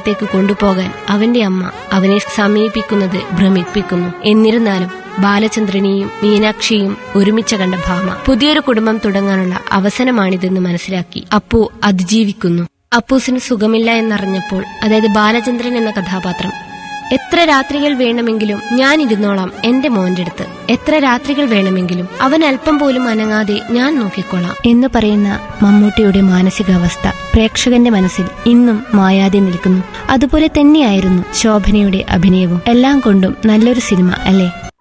സ്ഥലത്തേക്ക് കൊണ്ടുപോകാൻ അവന്റെ അമ്മ അവനെ സമീപിക്കുന്നത് ഭ്രമിപ്പിക്കുന്നു എന്നിരുന്നാലും ബാലചന്ദ്രനെയും മീനാക്ഷിയും ഒരുമിച്ച് കണ്ട ഭാമ പുതിയൊരു കുടുംബം തുടങ്ങാനുള്ള അവസരമാണിതെന്ന് മനസ്സിലാക്കി അപ്പു അതിജീവിക്കുന്നു അപ്പൂസിന് സുഖമില്ല എന്നറിഞ്ഞപ്പോൾ അതായത് ബാലചന്ദ്രൻ എന്ന കഥാപാത്രം എത്ര രാത്രികൾ വേണമെങ്കിലും ഞാൻ ഇരുന്നോളാം എന്റെ മോന്റെ അടുത്ത് എത്ര രാത്രികൾ വേണമെങ്കിലും അവൻ അല്പം പോലും അനങ്ങാതെ ഞാൻ നോക്കിക്കോളാം എന്ന് പറയുന്ന മമ്മൂട്ടിയുടെ മാനസികാവസ്ഥ പ്രേക്ഷകന്റെ മനസ്സിൽ ഇന്നും മായാതെ നിൽക്കുന്നു അതുപോലെ തന്നെയായിരുന്നു ശോഭനയുടെ അഭിനയവും എല്ലാം കൊണ്ടും നല്ലൊരു സിനിമ അല്ലേ